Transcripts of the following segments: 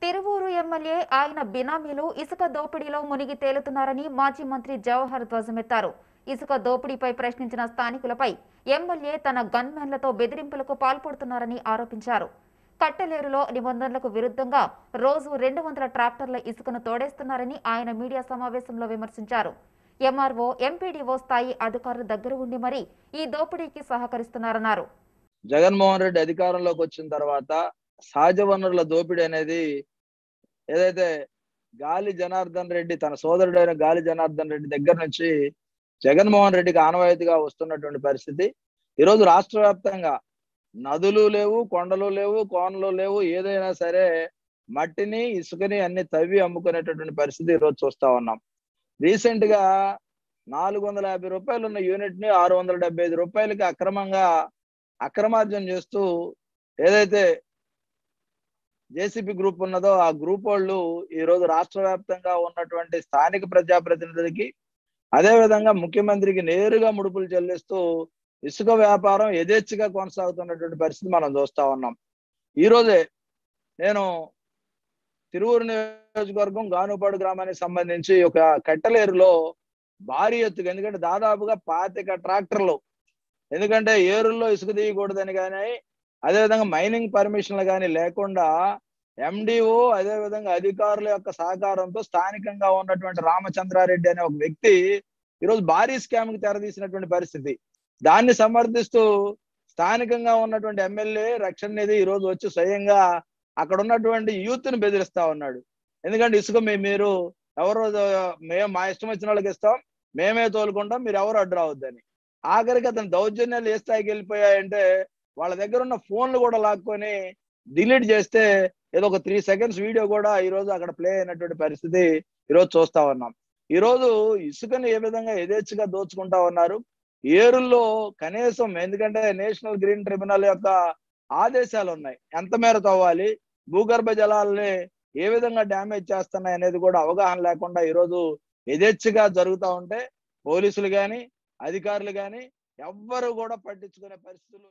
Tiruvuru MLA ఆయన బినామీలు ఇసుక దోపిడీలో మునిగి తేలుతున్నారని మాజీ మంత్రి జవహర్ ధ్వజమెత్తారు ఇసుక దోపిడీపై ప్రశ్నించిన స్థానికులపై ఎమ్మెల్యే తన గన్మెన్లతో బెదిరింపులకు పాల్పడుతున్నారని ఆరోపించారు కట్టెలేరులో నిబంధనలకు విరుద్ధంగా రోజు రెండు వందల ట్రాక్టర్ల ఇసుకను తోడేస్తున్నారని ఆయన మీడియా సమావేశంలో విమర్శించారు ఎంఆర్ఓ ఎంపీడీఓ స్థాయి అధికారుల దగ్గర ఉండి మరీ ఈ దోపిడీకి సహకరిస్తున్నారన్నారు జగన్మోహన్ రెడ్డి అధికారంలోకి వచ్చిన తర్వాత సహజ వనరుల దోపిడీ అనేది ఏదైతే గాలి జనార్దన్ రెడ్డి తన సోదరుడైన గాలి జనార్దన్ రెడ్డి దగ్గర నుంచి జగన్మోహన్ రెడ్డికి ఆనవాయితీగా వస్తున్నటువంటి పరిస్థితి ఈరోజు రాష్ట్ర వ్యాప్తంగా నదులు లేవు కొండలు లేవు కోనలు లేవు ఏదైనా సరే మట్టిని ఇసుకని అన్ని తవ్వి అమ్ముకునేటటువంటి పరిస్థితి ఈరోజు చూస్తా ఉన్నాం రీసెంట్ గా నాలుగు వందల యాభై రూపాయలు ఉన్న యూనిట్ ని ఆరు వందల డెబ్బై ఐదు రూపాయలకి అక్రమంగా అక్రమార్జన చేస్తూ ఏదైతే జేసీబీ గ్రూప్ ఉన్నదో ఆ గ్రూప్ వాళ్ళు ఈ రోజు రాష్ట్ర వ్యాప్తంగా ఉన్నటువంటి స్థానిక ప్రజాప్రతినిధులకి అదే విధంగా ముఖ్యమంత్రికి నేరుగా ముడుపులు చెల్లిస్తూ ఇసుక వ్యాపారం యథేచ్ఛగా కొనసాగుతున్నటువంటి పరిస్థితి మనం చూస్తా ఉన్నాం ఈ రోజే నేను తిరువురు నియోజకవర్గం గానుపాడు గ్రామానికి సంబంధించి ఒక కట్టలేరులో భారీ ఎత్తుగా ఎందుకంటే దాదాపుగా పాతిక ట్రాక్టర్లు ఎందుకంటే ఏరుల్లో ఇసుక తీయకూడదని కానీ అదేవిధంగా మైనింగ్ పర్మిషన్లు కానీ లేకుండా ఎండిఓ అదేవిధంగా అధికారుల యొక్క సహకారంతో స్థానికంగా ఉన్నటువంటి రామచంద్రారెడ్డి అనే ఒక వ్యక్తి ఈరోజు భారీ స్కామ్ కి తెరదీసినటువంటి పరిస్థితి దాన్ని సమర్థిస్తూ స్థానికంగా ఉన్నటువంటి ఎమ్మెల్యే రక్షణ నిధి ఈ రోజు వచ్చి స్వయంగా అక్కడ ఉన్నటువంటి యూత్ ని బెదిరిస్తా ఉన్నాడు ఎందుకంటే ఇసుక మీ మీరు ఎవరు మేము మా ఇష్టం వచ్చిన వాళ్ళకి ఇస్తాం మేమే తోలుకుంటాం మీరు ఎవరు అడ్డు రావద్దని ఆఖరికి అతని దౌర్జన్యాలు ఏ స్థాయికి వెళ్ళిపోయాయంటే వాళ్ళ దగ్గర ఉన్న ఫోన్లు కూడా లాక్కొని డిలీట్ చేస్తే ఏదో ఒక త్రీ సెకండ్స్ వీడియో కూడా ఈ రోజు అక్కడ ప్లే అయినటువంటి పరిస్థితి ఈ రోజు చూస్తా ఉన్నాం ఈ రోజు ఇసుకని ఏ విధంగా యథేచ్ఛగా దోచుకుంటా ఉన్నారు ఏరుల్లో కనీసం ఎందుకంటే నేషనల్ గ్రీన్ ట్రిబ్యునల్ యొక్క ఆదేశాలు ఉన్నాయి ఎంత మేర తవ్వాలి భూగర్భ జలాలని ఏ విధంగా డ్యామేజ్ చేస్తున్నాయి అనేది కూడా అవగాహన లేకుండా ఈరోజు యథేచ్ఛగా జరుగుతూ ఉంటే పోలీసులు కానీ అధికారులు కానీ ఎవ్వరు కూడా పట్టించుకునే పరిస్థితులు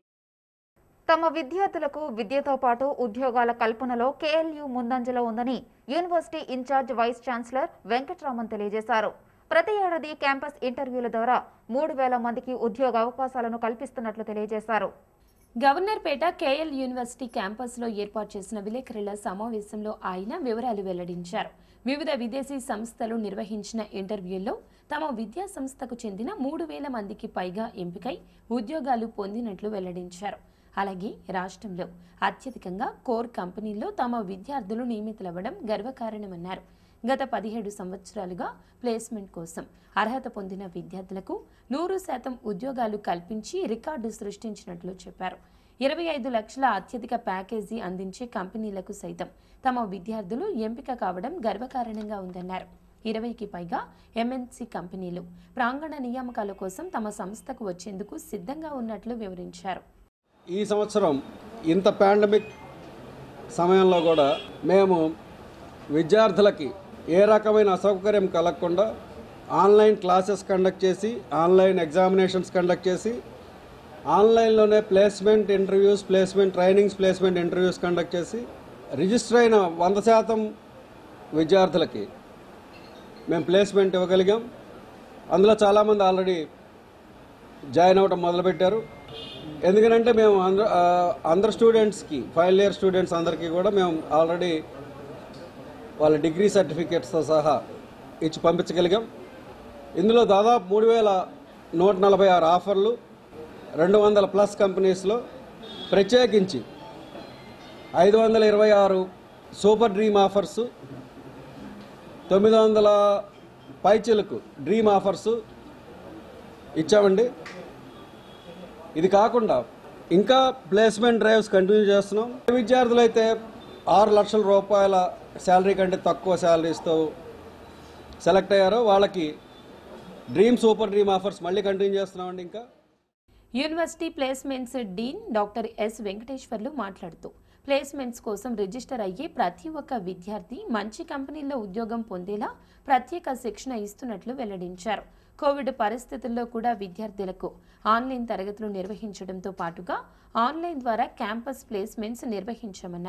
తమ విద్యార్థులకు విద్యతో పాటు ఉద్యోగాల కల్పనలో కేఎల్యు ముందంజలో ఉందని university incharge vice chancellor Venkatraman తెలియజేశారు ప్రతి ఏడాది క్యాంపస్ ఇంటర్వ్యూల ద్వారా మూడు వేల మందికి ఉద్యోగ అవకాశాలను కల్పిస్తున్నట్లు తెలియజేశారు గవర్నర్పేట కేఎల్ యూనివర్సిటీ క్యాంపస్లో ఏర్పాటు చేసిన విలేకరుల సమావేశంలో ఆయన వివరాలు వెల్లడించారు వివిధ విదేశీ సంస్థలు నిర్వహించిన ఇంటర్వ్యూల్లో తమ విద్యా సంస్థకు చెందిన మూడు వేల మందికి పైగా ఎంపికై ఉద్యోగాలు పొందినట్లు వెల్లడించారు అలాగే రాష్ట్రంలో అత్యధికంగా కోర్ కంపెనీల్లో తమ విద్యార్థులు నియమితులవ్వడం గర్వకారణమన్నారు గత పదిహేడు సంవత్సరాలుగా ప్లేస్మెంట్ కోసం అర్హత పొందిన విద్యార్థులకు నూరు శాతం ఉద్యోగాలు కల్పించి రికార్డు సృష్టించినట్లు చెప్పారు ఇరవై ఐదు లక్షల అత్యధిక ప్యాకేజీ అందించే కంపెనీలకు సైతం తమ విద్యార్థులు ఎంపిక కావడం గర్వకారణంగా ఉందన్నారు ఇరవైకి పైగా ఎంఎన్సి కంపెనీలు ప్రాంగణ నియామకాల కోసం తమ సంస్థకు వచ్చేందుకు సిద్ధంగా ఉన్నట్లు వివరించారు ఈ సంవత్సరం ఇంత పాండమిక్ సమయంలో కూడా మేము విద్యార్థులకి ఏ రకమైన అసౌకర్యం కలగకుండా ఆన్లైన్ క్లాసెస్ కండక్ట్ చేసి ఆన్లైన్ ఎగ్జామినేషన్స్ కండక్ట్ చేసి ఆన్లైన్లోనే placement interviews placement trainings placement interviews conduct చేసి రిజిస్టర్ అయిన వంద శాతం విద్యార్థులకి మేము ప్లేస్మెంట్ ఇవ్వగలిగాం అందులో చాలామంది ఆల్రెడీ జాయిన్ అవ్వటం మొదలుపెట్టారు ఎందుకంటే మేము అందరు ఆ, అందరు స్టూడెంట్స్కి ఫైనల్ ఇయర్ స్టూడెంట్స్ అందరికీ కూడా మేము ఆల్రెడీ వాళ్ళ డిగ్రీ సర్టిఫికేట్స్తో సహా ఇచ్చి పంపించగలిగాం ఇందులో దాదాపు మూడు వేల నూట నలభై ఆరు ఆఫర్లు రెండు వందల ప్లస్ కంపెనీస్లో ప్రత్యేకించి ఐదు వందల ఇరవై ఆరు సూపర్ డ్రీమ్ ఆఫర్సు తొమ్మిది వందల పైచిలకు డ్రీమ్ ఆఫర్సు ఇచ్చామండి ఇది కాకుండా ఇంకా ప్లేస్మెంట్ డ్రైవ్స్ కంటిన్యూ చేస్తున్నాం విద్యార్థులు అయితే ఆరు లక్షల రూపాయల శాలరీ కంటే తక్కువ శాలరీస్తో సెలెక్ట్ అయ్యారో వాళ్ళకి డ్రీమ్ సూపర్ డ్రీమ్ ఆఫర్స్ మళ్ళీ కంటిన్యూ చేస్తున్నామండి ఇంకా university placements dean doctor S Venkateswarlu మాట్లాడుతూ ప్లేస్మెంట్స్ కోసం రిజిస్టర్ అయ్యే ప్రతి ఒక్క విద్యార్థి మంచి కంపెనీల్లో ఉద్యోగం పొందేలా ప్రత్యేక శిక్షణ ఇస్తున్నట్లు వెల్లడించారు కోవిడ్ పరిస్థితుల్లో కూడా విద్యార్థులకు ఆన్లైన్ తరగతులు నిర్వహించడంతో పాటుగా ఆన్లైన్ ద్వారా క్యాంపస్ ప్లేస్మెంట్స్ నిర్వహించామన్నారు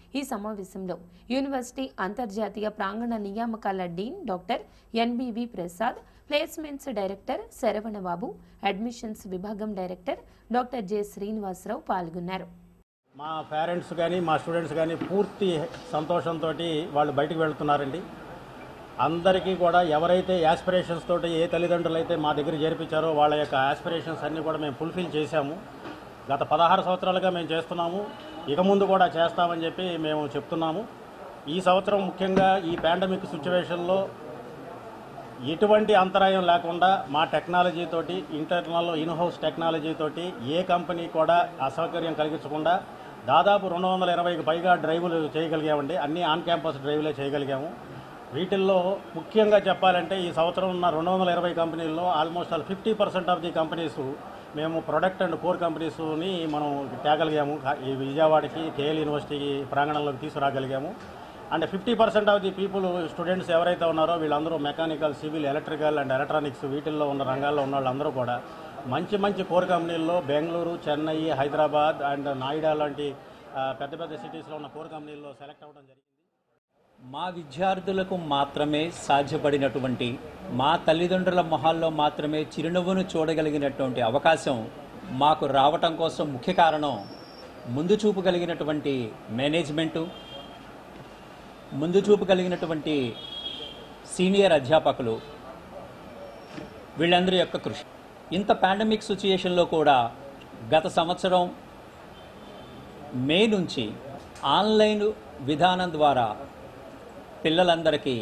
ఈ సమావేశంలో యూనివర్సిటీ అంతర్జాతీయ ప్రాంగణ నియామకాల dean doctor NBV Prasad placements director Saravanababu admissions విభాగం డైరెక్టర్ డాక్టర్ జె శ్రీనివాసరావు పాల్గొన్నారు మా పేరెంట్స్ కానీ మా స్టూడెంట్స్ కానీ పూర్తి సంతోషంతో వాళ్ళు బయటికి వెళ్తున్నారండి అందరికీ కూడా ఎవరైతే యాస్పిరేషన్స్ తోటి ఏ తల్లిదండ్రులు అయితే మా దగ్గర చేర్పించారో వాళ్ళ యొక్క యాస్పిరేషన్స్ అన్నీ కూడా మేము ఫుల్ఫిల్ చేశాము గత పదహారు సంవత్సరాలుగా మేము చేస్తున్నాము ఇక ముందు కూడా చేస్తామని చెప్పి మేము చెప్తున్నాము ఈ సంవత్సరం ముఖ్యంగా ఈ పాండమిక్ సిచ్యువేషన్లో ఎటువంటి అంతరాయం లేకుండా మా టెక్నాలజీ తోటి ఇంటర్నల్ ఇన్హౌస్ టెక్నాలజీ తోటి ఏ కంపెనీ కూడా అసౌకర్యం కలిగించకుండా దాదాపు రెండు వందల ఇరవైకి పైగా డ్రైవులు చేయగలిగామండి అన్ని ఆన్ క్యాంపస్ డ్రైవులే చేయగలిగాము వీటిల్లో ముఖ్యంగా చెప్పాలంటే ఈ సంవత్సరం ఉన్న రెండు వందల ఇరవై కంపెనీల్లో almost all fifty percent of the companies మేము ప్రొడక్ట్ అండ్ కోర్ కంపెనీస్ని మనం తేగలిగాము ఈ విజయవాడకి కేఎల్ యూనివర్సిటీకి ప్రాంగణంలోకి తీసుకురాగలిగాము and fifty percent of the people students ఎవరైతే ఉన్నారో వీళ్ళందరూ mechanical civil electrical and electronics వీటిల్లో ఉన్న రంగాల్లో ఉన్న వాళ్ళందరూ కూడా మంచి మంచి కోర్ కంపెనీల్లో బెంగళూరు చెన్నై హైదరాబాద్ అండ్ నాయిడా లాంటి ఆ, పెద్ద పెద్ద సిటీస్లో ఉన్న కోర్ కంపెనీల్లో సెలెక్ట్ అవ్వడం జరిగింది మా విద్యార్థులకు మాత్రమే సాధ్యపడినటువంటి మా తల్లిదండ్రుల మొహాల్లో మాత్రమే చిరునవ్వును చూడగలిగినటువంటి అవకాశం మాకు రావటం కోసం ముఖ్య కారణం ముందు చూపు కలిగినటువంటి మేనేజ్మెంటు ముందు చూపు కలిగినటువంటి సీనియర్ అధ్యాపకులు వీళ్ళందరి యొక్క కృషి ఇంత పాండమిక్ సిచ్యుయేషన్లో కూడా గత సంవత్సరం మే నుంచి ఆన్లైన్ విధానం ద్వారా పిల్లలందరికీ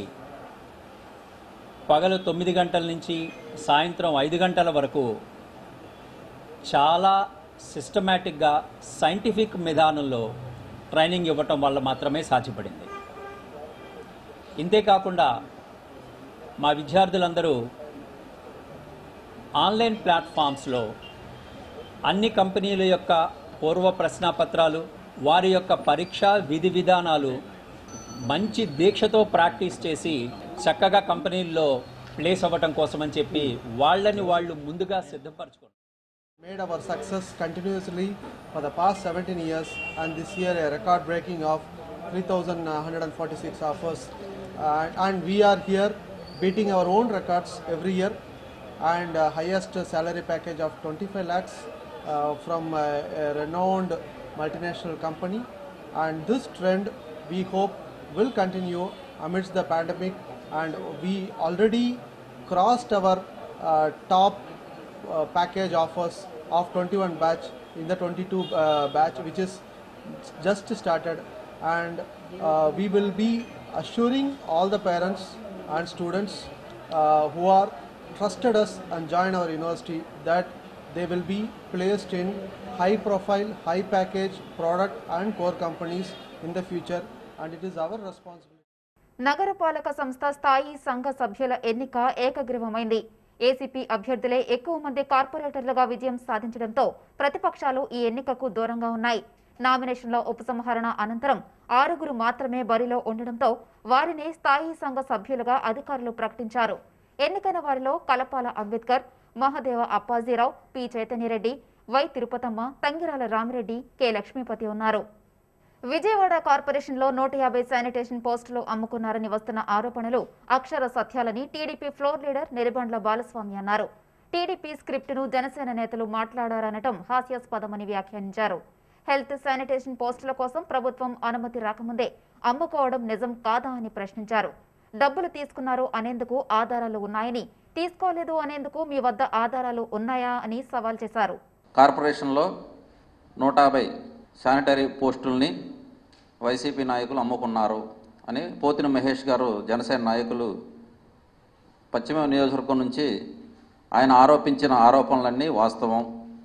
పగలు తొమ్మిది గంటల నుంచి సాయంత్రం ఐదు గంటల వరకు చాలా సిస్టమేటిక్గా సైంటిఫిక్ విధానంలో ట్రైనింగ్ ఇవ్వటం వల్ల మాత్రమే సాధ్యపడింది ఇంతేకాకుండా మా విద్యార్థులందరూ ఆన్లైన్ ప్లాట్ఫామ్స్లో అన్ని కంపెనీల యొక్క పూర్వ ప్రశ్నాపత్రాలు వారి యొక్క పరీక్ష విధి విధానాలు మంచి దీక్షతో ప్రాక్టీస్ చేసి చక్కగా కంపెనీల్లో ప్లేస్ అవ్వటం కోసమని చెప్పి వాళ్ళని వాళ్ళు ముందుగా సిద్ధపరచుకోండి made our success continuously for the past 17 years and this year a record breaking of 3146 offers uh, and we are here beating our own records every year and uh, highest salary package of 25 lakhs uh, from a, a renowned multinational company and this trend we hope will continue amidst the pandemic and we already crossed our uh, top uh, package offers of 21 batch in the 22 uh, batch which is just started and uh, we will be assuring all the parents and students uh, who are trusted us and join our university that they will be placed in high profile high package product and core companies in the future and it is our responsibility నగరపాలక సంస్థ స్థాయి సంఘ సభ్యుల ఎన్నిక ఏకగ్రీవమైంది ACP అభ్యర్థులే ఎక్కువ మంది కార్పొరేటర్లుగా విజయం సాధించడంతో ప్రతిపక్షాలు ఈ ఎన్నికకు దూరంగా ఉన్నాయి నామినేషన్ల ఉపసంహరణ అనంతరం ఆరుగురు మాత్రమే బరిలో ఉండడంతో వారిని స్థాయి సంఘ సభ్యులుగా అధికారులు ప్రకటించారు ఎన్నికైన వారిలో Kalapala Ambedkar Mahadeva Appajirao P Chaitanyareddy Y Tirupatamma Tangirala Ramireddy K Lakshmipathi ఉన్నారు విజయవాడ కార్పొరేషన్లో నూట యాభై శానిటేషన్ పోస్టులు అమ్ముకున్నారని వస్తున్న ఆరోపణలు అక్షర సత్యాలని TDP floor leader Neribandla Balaswamy అన్నారు టీడీపీ స్క్రిప్టును జనసేన నేతలు మాట్లాడారనటం హాస్యాస్పదమని వ్యాఖ్యానించారు హెల్త్ శానిటేషన్ పోస్టుల కోసం ప్రభుత్వం అనుమతి రాకముందే అమ్ముకోవడం నిజం కాదా అని ప్రశ్నించారు డబ్బులు తీసుకున్నారు అనేందుకు ఆధారాలు ఉన్నాయని తీసుకోలేదు అనేందుకు మీ వద్ద ఆధారాలు ఉన్నాయా అని సవాల్ చేశారు కార్పొరేషన్లో నూట యాభై శానిటరీ పోస్టుల్ని వైసీపీ నాయకులు అమ్ముకున్నారు అని పోతిన మహేష్ గారు జనసేన నాయకులు పశ్చిమ నియోజకవర్గం నుంచి ఆయన ఆరోపించిన ఆరోపణలన్నీ వాస్తవం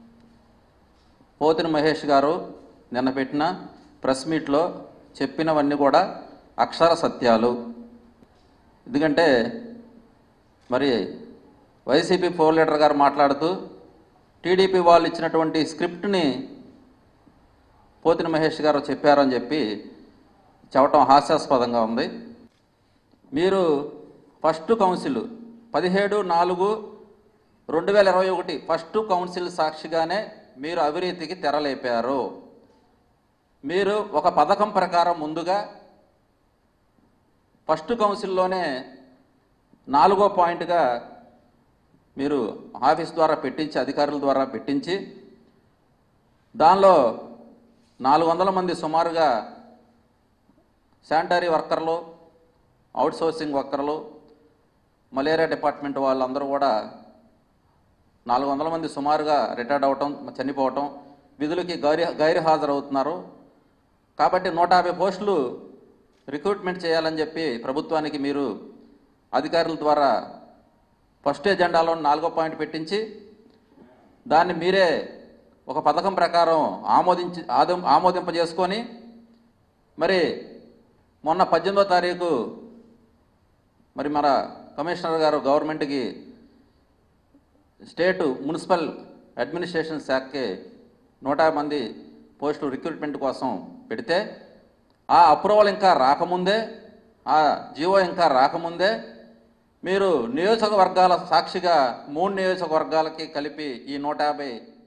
పోతిన మహేష్ గారు నిన్న పెట్టిన ప్రెస్ మీట్లో చెప్పినవన్నీ కూడా అక్షర సత్యాలు ఎందుకంటే మరి వైసీపీ ఫోర్ లీడర్ గారు మాట్లాడుతూ టీడీపీ వాళ్ళు ఇచ్చినటువంటి స్క్రిప్ట్ని పోతిన మహేష్ గారు చెప్పారని చెప్పి చెప్పటం హాస్యాస్పదంగా ఉంది మీరు ఫస్ట్ కౌన్సిల్ పదిహేడు నాలుగు రెండు వేల ఇరవై ఒకటి ఫస్ట్ కౌన్సిల్ సాక్షిగానే మీరు అవినీతికి తెరలేపారు మీరు ఒక పథకం ప్రకారం ముందుగా ఫస్ట్ కౌన్సిల్లోనే నాలుగో పాయింట్గా మీరు ఆఫీస్ ద్వారా పెట్టించి అధికారుల ద్వారా పెట్టించి దానిలో నాలుగు వందల మంది సుమారుగా శానిటరీ వర్కర్లు అవుట్ సోర్సింగ్ వర్కర్లు మలేరియా డిపార్ట్మెంట్ వాళ్ళందరూ కూడా నాలుగు వందల మంది సుమారుగా రిటైర్డ్ అవటం చనిపోవటం విధులకి గైరు గైరు హాజరవుతున్నారు కాబట్టి నూట యాభై పోస్టులు రిక్రూట్మెంట్ చేయాలని చెప్పి ప్రభుత్వానికి మీరు అధికారుల ద్వారా ఫస్ట్ ఎజెండాలో నాలుగో పాయింట్ పెట్టించి దాన్ని మీరే ఒక పథకం ప్రకారం ఆమోదించి ఆదం ఆమోదింపజేసుకొని మరి మొన్న పద్దెనిమిదో తారీఖు మరి మన కమిషనర్ గారు గవర్నమెంట్కి స్టేట్ మున్సిపల్ అడ్మినిస్ట్రేషన్ శాఖకి నూట యాభై మంది పోస్టులు రిక్రూట్మెంట్ కోసం పెడితే ఆ అప్రూవల్ ఇంకా రాకముందే ఆ జీవో ఇంకా రాకముందే మీరు నియోజకవర్గాల సాక్షిగా మూడు నియోజకవర్గాలకి కలిపి ఈ నూట యాభై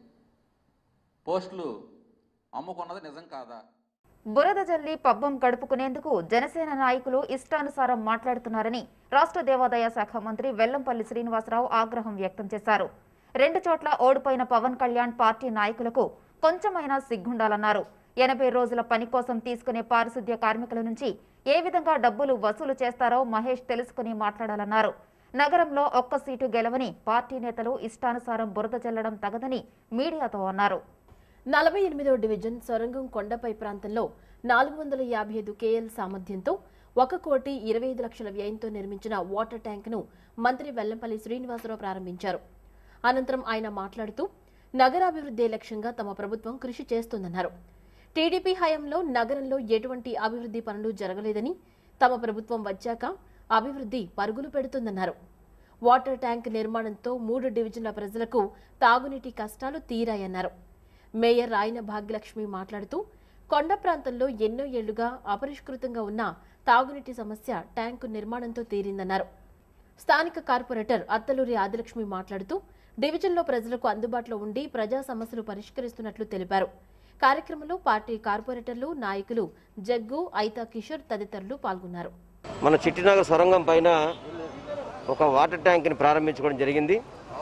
పోస్టులు అమ్ముకున్నది నిజం కాదా బురద జల్లి పబ్బం గడుపుకునేందుకు జనసేన నాయకులు ఇష్టానుసారం మాట్లాడుతున్నారని రాష్ట్ర దేవాదాయ శాఖ మంత్రి వెల్లంపల్లి శ్రీనివాసరావు ఆగ్రహం వ్యక్తం చేశారు రెండు చోట్ల ఓడిపోయిన పవన్ కళ్యాణ్ పార్టీ నాయకులకు కొంచెమైనా సిగ్గుండాలన్నారు ఎనభై రోజుల పని కోసం తీసుకునే పారిశుద్ధ్య కార్మికుల నుంచి ఏ విధంగా డబ్బులు వసూలు చేస్తారో మహేష్ తెలుసుకుని మాట్లాడాలన్నారు నగరంలో ఒక్క సీటు గెలవని పార్టీ నేతలు ఇష్టానుసారం బురద జల్లడం తగదని మీడియాతో అన్నారు నలభై ఎనిమిదో డివిజన్ సొరంగం కొండపై ప్రాంతంలో నాలుగు వందల యాభై ఐదు కేఎల్ సామర్థ్యంతో ఒక కోటి ఇరవై ఐదు లక్షల వ్యయంతో నిర్మించిన వాటర్ ట్యాంకును మంత్రి వెల్లంపల్లి శ్రీనివాసరావు ప్రారంభించారు అనంతరం ఆయన మాట్లాడుతూ నగరాభివృద్ధి లక్ష్యంగా తమ ప్రభుత్వం కృషి చేస్తుందన్నారు టీడీపీ హయాంలో నగరంలో ఎటువంటి అభివృద్ధి పనులు జరగలేదని తమ ప్రభుత్వం వచ్చాక అభివృద్ధి పరుగులు పెడుతుందన్నారు వాటర్ ట్యాంక్ నిర్మాణంతో మూడు డివిజన్ల ప్రజలకు తాగునీటి కష్టాలు తీరాయన్నారు మేయర్ రాయన భాగ్యలక్ష్మి మాట్లాడుతూ కొండ ప్రాంతంలో ఎన్నో ఏళ్లుగా అపరిష్కృతంగా ఉన్న తాగునీటి సమస్య ట్యాంకు నిర్మాణంతో తీరిందన్నారు స్థానిక కార్పొరేటర్ అత్తలూరి ఆదిలక్ష్మి మాట్లాడుతూ డివిజన్లో ప్రజలకు అందుబాటులో ఉండి ప్రజా సమస్యలు పరిష్కరిస్తున్నట్లు తెలిపారు కార్యక్రమంలో పార్టీ కార్పొరేటర్లు నాయకులు జగ్గు ఐతా కిషోర్ తదితరులు పాల్గొన్నారు మన చిట్టినగర్ సొరంగం పైన ఒక వాటర్ ట్యాంక్ని ప్రారంభించుకోవడం జరిగింది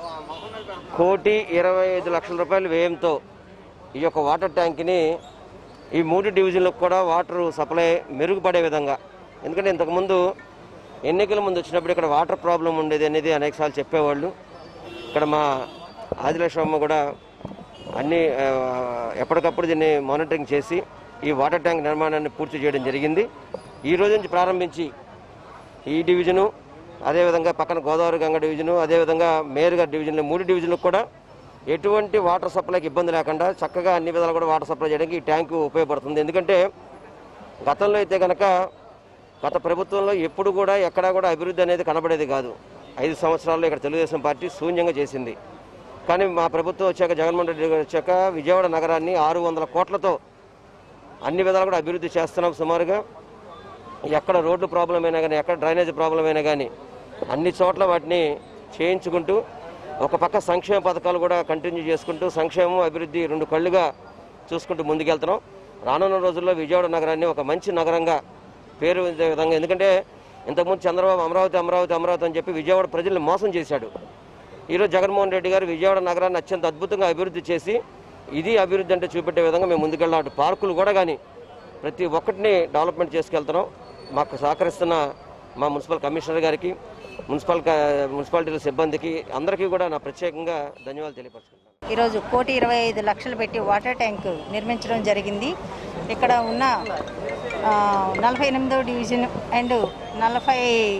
కోటి ఇరవై ఐదు లక్షల రూపాయల వ్యయంతో ఈ యొక్క వాటర్ ట్యాంక్ని ఈ మూడు డివిజన్లకు కూడా వాటర్ సప్లై మెరుగుపడే విధంగా ఎందుకంటే ఇంతకుముందు ఎన్నికల ముందు వచ్చినప్పుడు ఇక్కడ వాటర్ ప్రాబ్లం ఉండేది అనేది అనేకసార్లు చెప్పేవాళ్ళు ఇక్కడ మా ఆదిలక్ష్మమ్మ కూడా అన్ని ఆ, ఎప్పటికప్పుడు దీన్ని మానిటరింగ్ చేసి ఈ వాటర్ ట్యాంక్ నిర్మాణాన్ని పూర్తి చేయడం జరిగింది ఈ రోజు నుంచి ప్రారంభించి ఈ డివిజను అదేవిధంగా పక్కన గోదావరి గంగ డివిజను అదేవిధంగా మేరుగా డివిజన్లు మూడు డివిజన్లకు కూడా ఎటువంటి వాటర్ సప్లైకి ఇబ్బంది లేకుండా చక్కగా అన్ని విధాలు కూడా వాటర్ సప్లై చేయడానికి ఈ ట్యాంకు ఉపయోగపడుతుంది ఎందుకంటే గతంలో అయితే కనుక గత ప్రభుత్వంలో ఎప్పుడు కూడా ఎక్కడా కూడా అభివృద్ధి అనేది కనబడేది కాదు ఐదు సంవత్సరాల్లో ఇక్కడ తెలుగుదేశం పార్టీ శూన్యంగా చేసింది కానీ మా ప్రభుత్వం వచ్చాక జగన్మోహన్ రెడ్డి గారు వచ్చాక విజయవాడ నగరాన్ని ఆరు వందల కోట్లతో అన్ని విధాలు కూడా అభివృద్ధి చేస్తున్నాం సుమారుగా ఎక్కడ రోడ్డు ప్రాబ్లం అయినా కానీ ఎక్కడ డ్రైనేజ్ ప్రాబ్లం అయినా కానీ అన్ని చోట్ల వాటిని చేయించుకుంటూ ఒక పక్క సంక్షేమ పథకాలు కూడా కంటిన్యూ చేసుకుంటూ సంక్షేమం అభివృద్ధి రెండు కళ్ళుగా చూసుకుంటూ ముందుకెళ్తున్నాం రానున్న రోజుల్లో విజయవాడ నగరాన్ని ఒక మంచి నగరంగా పేరు పొందే విధంగా ఎందుకంటే ఇంతకుముందు చంద్రబాబు అమరావతి అమరావతి అమరావతి అని చెప్పి విజయవాడ ప్రజల్ని మోసం చేశాడు ఈరోజు జగన్మోహన్ రెడ్డి గారు విజయవాడ నగరాన్ని అత్యంత అద్భుతంగా అభివృద్ధి చేసి ఇది అభివృద్ధి అంటే చూపెట్టే విధంగా మేము ముందుకెళ్ళాం అటు పార్కులు కూడా కానీ ప్రతి ఒక్కటిని డెవలప్మెంట్ చేసుకెళ్తున్నాం మాకు సహకరిస్తున్న మా మున్సిపల్ కమిషనర్ గారికి మున్సిపల్ క- మున్సిపాలిటీల సిబ్బందికి అందరికీ కూడా నా ప్రత్యేకంగా ధన్యవాదాలు తెలియపరుచుకుంటున్నాను ఈరోజు కోటి ఇరవై ఐదు లక్షలు పెట్టి వాటర్ ట్యాంక్ నిర్మించడం జరిగింది ఇక్కడ ఉన్న ఆ, నలభై ఎనిమిదో డివిజన్ అండ్ నలభై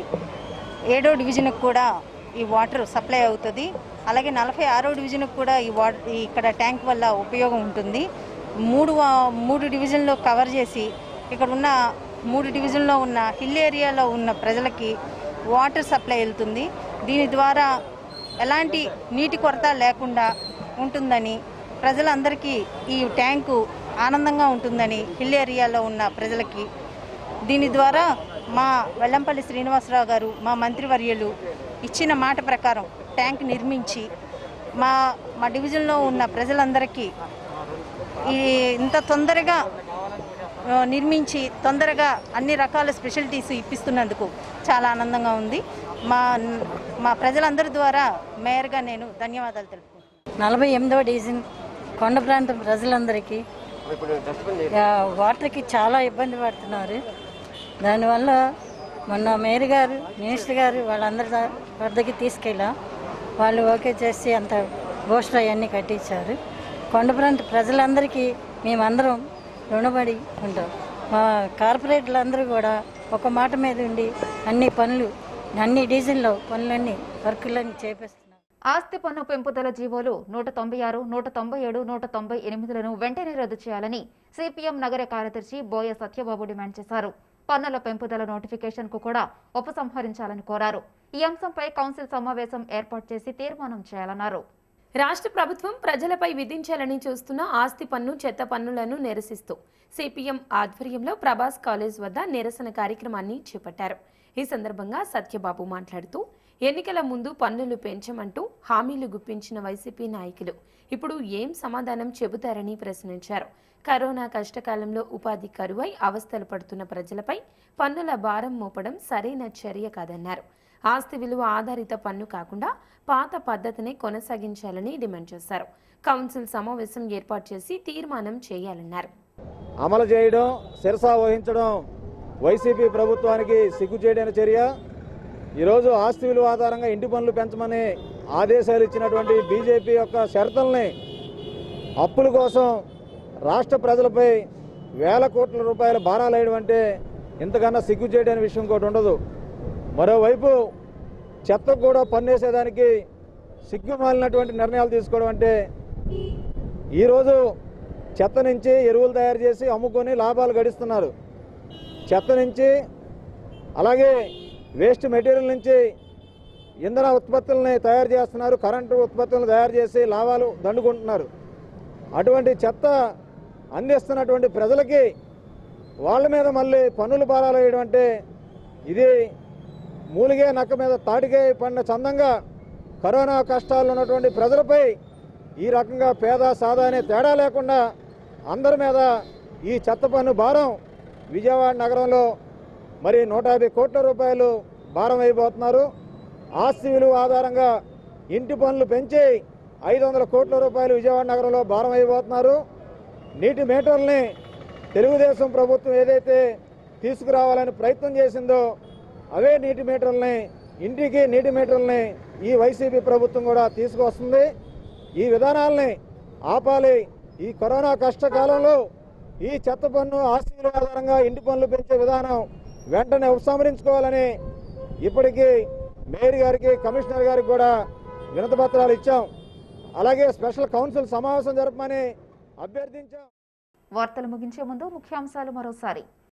ఏడో డివిజన్కి కూడా ఈ వాటర్ సప్లై అవుతుంది అలాగే నలభై ఆరో డివిజన్కి కూడా ఈ వాటర్ ఇక్కడ ట్యాంక్ వల్ల ఉపయోగం ఉంటుంది మూడు వా- మూడు డివిజన్లో కవర్ చేసి ఇక్కడ ఉన్న మూడు డివిజన్లో ఉన్న హిల్ ఏరియాలో ఉన్న ప్రజలకి వాటర్ సప్లై వెళ్తుంది దీని ద్వారా ఎలాంటి నీటి కొరత లేకుండా ఉంటుందని ప్రజలందరికీ ఈ ట్యాంకు ఆనందంగా ఉంటుందని హిల్ ఏరియాలో ఉన్న ప్రజలకి దీని ద్వారా మా వెల్లంపల్లి శ్రీనివాసరావు గారు మా మంత్రివర్యులు ఇచ్చిన మాట ప్రకారం ట్యాంక్ నిర్మించి మా మా డివిజన్లో ఉన్న ప్రజలందరికీ ఈ ఇంత తొందరగా ఆ, నిర్మించి తొందరగా అన్ని రకాల స్పెషాలిటీస్ ఇప్పిస్తున్నందుకు చాలా ఆనందంగా ఉంది మా మా ప్రజలందరి ద్వారా మేయర్గా నేను ధన్యవాదాలు తెలుపుకుంటున్నాను నలభై ఎనిమిదవ డివిజన్ కొండ ప్రాంతం ప్రజలందరికీ ఆ, వాటర్కి చాలా ఇబ్బంది పడుతున్నారు దానివల్ల మొన్న మేయర్ గారు మినిస్టర్ గారు వాళ్ళందరి ద- వద్దకి తీసుకెళ్ళాం వాళ్ళు ఓకే చేసి అంత గోష్ఠ అవన్నీ కట్టించారు కొండ ప్రాంత ప్రజలందరికీ మేమందరం రుణపడి ఉంటాం మా కార్పొరేటర్లందరూ కూడా ఒక మాట మీద ఉండి అన్ని పనులు అన్ని డీజిల్లో పనులన్నీ వర్కులన్నీ చేపిస్తున్నారు ఆస్తి పన్ను పెంపుదల జీవోలు నూట తొంభై ఆరు నూట తొంభై ఏడు నూట తొంభై ఎనిమిదిలను వెంటనే రద్దు చేయాలని సిపిఎం నగర కార్యదర్శి బోయ సత్యబాబు డిమాండ్ చేశారు పన్నుల పెంపుదల నోటిఫికేషన్ కు కూడా ఉపసంహరించాలని కోరారు ఈ అంశంపై కౌన్సిల్ సమావేశం ఏర్పాటు చేసి తీర్మానం చేయాలన్నారు రాష్ట్ర ప్రభుత్వం ప్రజలపై విధించాలని చూస్తున్న ఆస్తి పన్ను చెత్త పన్నులను నిరసిస్తూ సిపిఎం ఆధ్వర్యంలో ప్రభాస్ కాలేజ్ వద్ద నిరసన కార్యక్రమాన్ని చేపట్టారు ఈ సందర్భంగా సత్యబాబు మాట్లాడుతూ ఎన్నికల ముందు పన్నులు పెంచమంటూ హామీలు గుప్పించిన వైసీపీ నాయకులు ఇప్పుడు ఏం సమాధానం చెబుతారని ప్రశ్నించారు కరోనా కష్టకాలంలో ఉపాధి కరువై అవస్థలు పడుతున్న ప్రజలపై పన్నుల భారం మోపడం సరైన చర్య కాదన్నారు ఆస్తి విలువ ఆధారిత పన్ను కాకుండా పాత పద్ధతిని కొనసాగించాలని డిమాండ్ చేశారు కౌన్సిల్ సమావేశం ఏర్పాటు చేసి తీర్మానం చేయాలన్నారు అమలు చేయడం శిరసా వహించడం వైసీపీ ప్రభుత్వానికి సిగ్గు చేయడైన చర్య ఈరోజు ఆస్తి విలువ ఆధారంగా ఇంటి పనులు పెంచమని ఆదేశాలు ఇచ్చినటువంటి బీజేపీ యొక్క షరతుల్ని అప్పుల కోసం రాష్ట్ర ప్రజలపై వేల కోట్ల రూపాయల భారాలు వేయడం అంటే ఇంతకన్నా సిగ్గు చేయడం విషయం ఇంకోటి ఉండదు మరోవైపు చెత్తకు కూడా పన్నేసేదానికి సిగ్గుమాలినటువంటి నిర్ణయాలు తీసుకోవడం అంటే ఈరోజు చెత్త నుంచి ఎరువులు తయారు చేసి అమ్ముకొని లాభాలు గడిస్తున్నారు చెత్త నుంచి అలాగే వేస్ట్ మెటీరియల్ నుంచి ఇంధన ఉత్పత్తులని తయారు చేస్తున్నారు కరెంటు ఉత్పత్తులను తయారు చేసి లాభాలు దండుకుంటున్నారు అటువంటి చెత్త అందిస్తున్నటువంటి ప్రజలకి వాళ్ళ మీద మళ్ళీ పన్నులు భారాలు వేయడం అంటే ఇది మూలిగే నక్క మీద తాటికే పడిన చందంగా కరోనా కష్టాలు ఉన్నటువంటి ప్రజలపై ఈ రకంగా పేద సాదా అనే తేడా లేకుండా అందరి మీద ఈ చెత్త పన్ను భారం విజయవాడ నగరంలో మరి నూట యాభై కోట్ల రూపాయలు భారం అయిపోతున్నారు ఆస్తి విలువ ఆధారంగా ఇంటి పనులు పెంచి ఐదు వందల కోట్ల రూపాయలు విజయవాడ నగరంలో భారం అయిపోతున్నారు నీటి మీటర్లని తెలుగుదేశం ప్రభుత్వం ఏదైతే తీసుకురావాలని ప్రయత్నం చేసిందో అవే నీటి మీటర్లని ఇంటికి నీటి మీటర్లని ఈ వైసీపీ ప్రభుత్వం కూడా తీసుకొస్తుంది ఈ విధానాల్ని ఆపాలి ఈ కరోనా కష్టకాలంలో ఈ చెత్త పన్ను ఆస్తిల ఆధారంగా ఇంటి పన్నులు పెంచే విధానం వెంటనే ఉపసంహరించుకోవాలని ఇప్పటికీ మేయర్ గారికి కమిషనర్ గారికి కూడా వినతి పత్రాలు ఇచ్చాం అలాగే స్పెషల్ కౌన్సిల్ సమావేశం జరపమని అభ్యర్థించాం వార్తలు ముగించే ముందు ముఖ్యాంశాలు మరోసారి